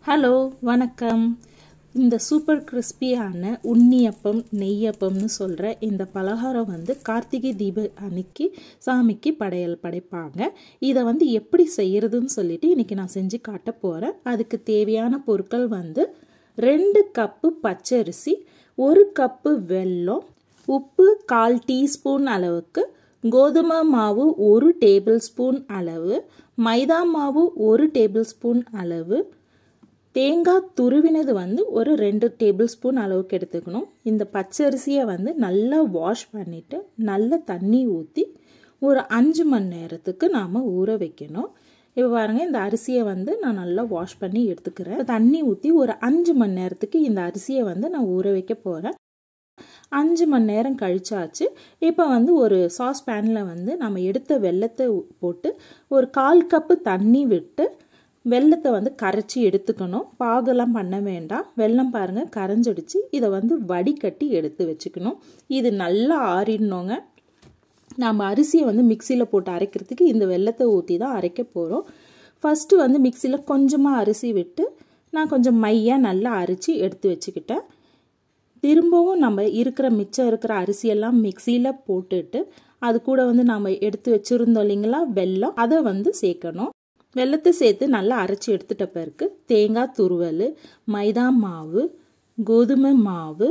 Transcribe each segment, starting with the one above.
hello வணக்கம் இந்த super கிறிஸ்பியான உண்ணியப்பம் நெய்யப்பம்னு சொல்கிற இந்த பலகாரம் வந்து கார்த்திகை தீப அன்னைக்கு சாமிக்கு படையல் படைப்பாங்க இதை வந்து எப்படி செய்யறதுன்னு சொல்லிட்டு இன்றைக்கி நான் செஞ்சு காட்ட போகிறேன் அதுக்கு தேவையான பொருட்கள் வந்து ரெண்டு கப்பு பச்சரிசி ஒரு கப்பு வெல்லம் உப்பு கால் டீஸ்பூன் அளவுக்கு கோதுமை மாவு ஒரு டேபிள் ஸ்பூன் அளவு மைதா மாவு ஒரு டேபிள் ஸ்பூன் அளவு தேங்காய் துருவினது வந்து ஒரு ரெண்டு டேபிள் ஸ்பூன் அளவுக்கு எடுத்துக்கணும் இந்த பச்சரிசியை வந்து நல்லா வாஷ் பண்ணிவிட்டு நல்ல தண்ணி ஊற்றி ஒரு அஞ்சு மணி நேரத்துக்கு நாம் ஊற வைக்கணும் இப்போ பாருங்கள் இந்த அரிசியை வந்து நான் நல்லா வாஷ் பண்ணி எடுத்துக்கிறேன் தண்ணி ஊற்றி ஒரு அஞ்சு மணி நேரத்துக்கு இந்த அரிசியை வந்து நான் ஊற வைக்க போகிறேன் அஞ்சு மணி நேரம் கழிச்சாச்சு இப்போ வந்து ஒரு சாஸ் பேனில் வந்து நம்ம எடுத்த வெள்ளத்தை போட்டு ஒரு கால் கப்பு தண்ணி விட்டு வெள்ளத்தை வந்து கரைச்சி எடுத்துக்கணும் பாகெல்லாம் பண்ண வேண்டாம் வெள்ளம் பாருங்கள் கரைஞ்சிடுச்சு இதை வந்து வடிகட்டி எடுத்து வச்சுக்கணும் இது நல்லா ஆறிடணுங்க நம்ம அரிசியை வந்து மிக்சியில் போட்டு அரைக்கிறதுக்கு இந்த வெள்ளத்தை ஊற்றி தான் அரைக்க போகிறோம் ஃபஸ்ட்டு வந்து மிக்சியில் கொஞ்சமாக அரிசி விட்டு நான் கொஞ்சம் மையாக நல்லா அரைச்சி எடுத்து வச்சுக்கிட்டேன் திரும்பவும் நம்ம இருக்கிற மிச்சம் இருக்கிற அரிசியெல்லாம் மிக்சியில் போட்டுட்டு அது கூட வந்து நம்ம எடுத்து வச்சுருந்தோம் இல்லைங்களா வெல்லம் அதை வந்து சேர்க்கணும் வெள்ளத்தை சேர்த்து நல்லா அரைச்சி எடுத்துட்ட பிறகு தேங்காய் துருவல் மைதா மாவு கோதுமை மாவு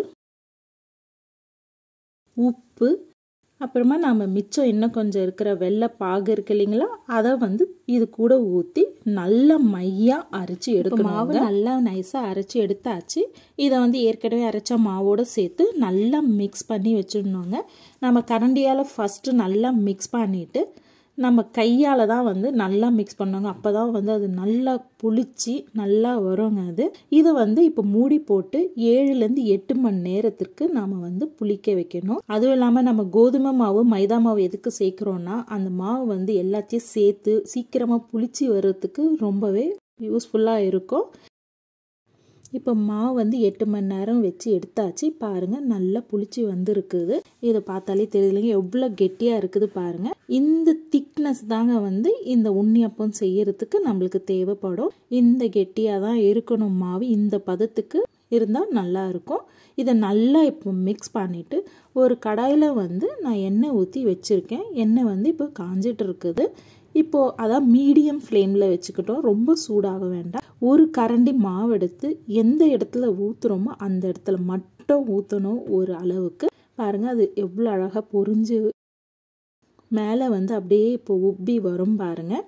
உப்பு அப்புறமா நம்ம மிச்சம் இன்னும் கொஞ்சம் இருக்கிற வெள்ளை பாகு இருக்கு இல்லைங்களா அதை வந்து இது கூட ஊற்றி நல்லா மையாக அரைச்சி எடுக்கணும் மாவு நல்லா நைஸாக அரைச்சி எடுத்தாச்சு இதை வந்து ஏற்கனவே அரைச்ச மாவோடு சேர்த்து நல்லா மிக்ஸ் பண்ணி வச்சிடணுங்க நம்ம கரண்டியால் ஃபஸ்ட்டு நல்லா மிக்ஸ் பண்ணிவிட்டு நம்ம கையால் தான் வந்து நல்லா மிக்ஸ் பண்ணுவாங்க அப்போ தான் வந்து அது நல்லா புளிச்சு நல்லா வருங்க அது இதை வந்து இப்போ மூடி போட்டு ஏழுலேருந்து எட்டு மணி நேரத்திற்கு நாம் வந்து புளிக்க வைக்கணும் அதுவும் இல்லாமல் நம்ம கோதுமை மாவு மைதா மாவு எதுக்கு சேர்க்குறோன்னா அந்த மாவு வந்து எல்லாத்தையும் சேர்த்து சீக்கிரமாக புளிச்சு வர்றதுக்கு ரொம்பவே யூஸ்ஃபுல்லாக இருக்கும் இப்போ மாவு வந்து எட்டு மணி நேரம் வச்சு எடுத்தாச்சு பாருங்கள் நல்லா புளிச்சு வந்துருக்குது இதை பார்த்தாலே தெரியலைங்க எவ்வளோ கெட்டியாக இருக்குது பாருங்கள் இந்த திக்னஸ் தாங்க வந்து இந்த உண்ணியப்பம் செய்யறதுக்கு நம்மளுக்கு தேவைப்படும் இந்த கெட்டியாக தான் இருக்கணும் மாவு இந்த பதத்துக்கு இருந்தால் நல்லா இருக்கும் இதை நல்லா இப்போ மிக்ஸ் பண்ணிவிட்டு ஒரு கடாயில் வந்து நான் எண்ணெய் ஊற்றி வச்சுருக்கேன் எண்ணெய் வந்து இப்போ காஞ்சிட்டு இருக்குது இப்போது அதான் மீடியம் ஃப்ளேமில் வச்சுக்கிட்டோம் ரொம்ப சூடாக வேண்டாம் ஒரு கரண்டி மாவு எடுத்து எந்த இடத்துல ஊற்றுறோமோ அந்த இடத்துல மட்டும் ஊற்றணும் ஒரு அளவுக்கு பாருங்கள் அது எவ்வளோ அழகாக பொறிஞ்சு மேலே வந்து அப்படியே இப்போ உப்பி வரும் பாருங்கள்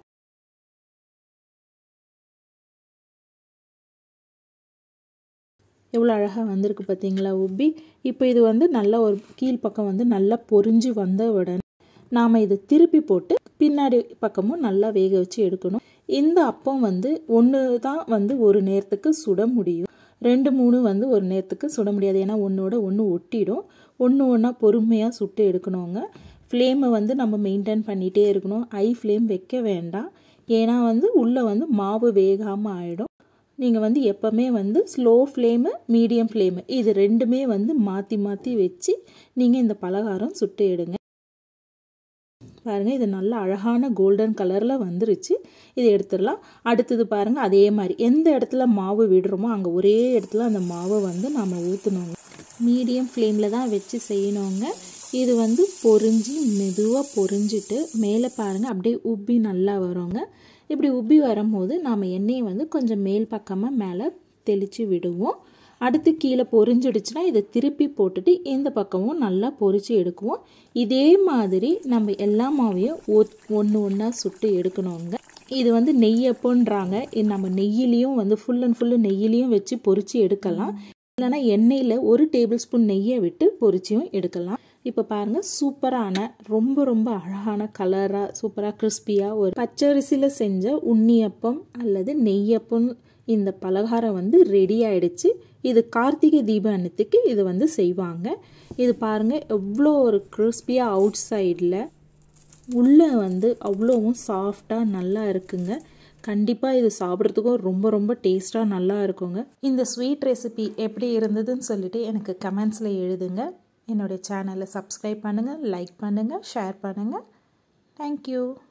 எவ்வளோ அழகாக வந்திருக்கு பார்த்தீங்களா உப்பி இப்போ இது வந்து நல்லா ஒரு கீழ்ப்பக்கம் வந்து நல்லா பொறிஞ்சு வந்த உடனே நாம் இதை திருப்பி போட்டு பின்னாடி பக்கமும் நல்லா வேக வச்சு எடுக்கணும் இந்த அப்பம் வந்து ஒன்று தான் வந்து ஒரு நேரத்துக்கு சுட முடியும் ரெண்டு மூணு வந்து ஒரு நேரத்துக்கு சுட முடியாது ஏன்னா ஒன்றோட ஒன்று ஒட்டிடும் ஒன்று ஒன்றா பொறுமையாக சுட்டு எடுக்கணுங்க ஃப்ளேமை வந்து நம்ம மெயின்டைன் பண்ணிகிட்டே இருக்கணும் ஐ ஃப்ளேம் வைக்க வேண்டாம் ஏன்னா வந்து உள்ளே வந்து மாவு வேகாமல் ஆகிடும் நீங்கள் வந்து எப்போவுமே வந்து ஸ்லோ ஃப்ளேமு மீடியம் ஃப்ளேமு இது ரெண்டுமே வந்து மாற்றி மாற்றி வச்சு நீங்கள் இந்த பலகாரம் சுட்டு எடுங்க பாருங்கள் இது நல்ல அழகான கோல்டன் கலரில் வந்துருச்சு இதை எடுத்துடலாம் அடுத்தது பாருங்கள் அதே மாதிரி எந்த இடத்துல மாவு விடுறோமோ அங்கே ஒரே இடத்துல அந்த மாவை வந்து நம்ம ஊற்றணுங்க மீடியம் ஃப்ளேமில் தான் வச்சு செய்யணுங்க இது வந்து பொறிஞ்சி மெதுவாக பொறிஞ்சிட்டு மேலே பாருங்கள் அப்படியே உப்பி நல்லா வருங்க இப்படி உப்பி வரும்போது நாம் எண்ணெயை வந்து கொஞ்சம் மேல் பக்கமாக மேலே தெளித்து விடுவோம் அடுத்து கீழே பொரிஞ்சிடுச்சுன்னா இதை திருப்பி போட்டுட்டு இந்த பக்கமும் நல்லா பொரித்து எடுக்குவோம் இதே மாதிரி நம்ம எல்லா மாவையும் ஒன்று ஒன்றா சுட்டு எடுக்கணுங்க இது வந்து நெய்யப்போன்றாங்க நம்ம நெய்யிலையும் வந்து ஃபுல் அண்ட் ஃபுல்லு நெய்யிலையும் வச்சு பொரித்து எடுக்கலாம் இல்லைனா எண்ணெயில் ஒரு டேபிள் ஸ்பூன் நெய்யை விட்டு பொரிச்சியும் எடுக்கலாம் இப்போ பாருங்கள் சூப்பரான ரொம்ப ரொம்ப அழகான கலராக சூப்பராக கிறிஸ்பியாக ஒரு பச்சரிசியில் செஞ்ச உண்ணியப்பம் அல்லது நெய்யப்பம் இந்த பலகாரம் வந்து ரெடி ஆயிடுச்சு இது கார்த்திகை தீப அன்னத்துக்கு இது வந்து செய்வாங்க இது பாருங்கள் எவ்வளோ ஒரு கிறிஸ்பியாக அவுட் சைடில் உள்ளே வந்து அவ்வளோவும் சாஃப்டாக நல்லா இருக்குங்க கண்டிப்பாக இது சாப்பிட்றதுக்கும் ரொம்ப ரொம்ப டேஸ்ட்டாக நல்லா இருக்குங்க இந்த ஸ்வீட் ரெசிபி எப்படி இருந்ததுன்னு சொல்லிட்டு எனக்கு கமெண்ட்ஸில் எழுதுங்க என்னுடைய சேனலை சப்ஸ்கிரைப் பண்ணுங்கள் லைக் பண்ணுங்கள் ஷேர் பண்ணுங்கள் தேங்க்யூ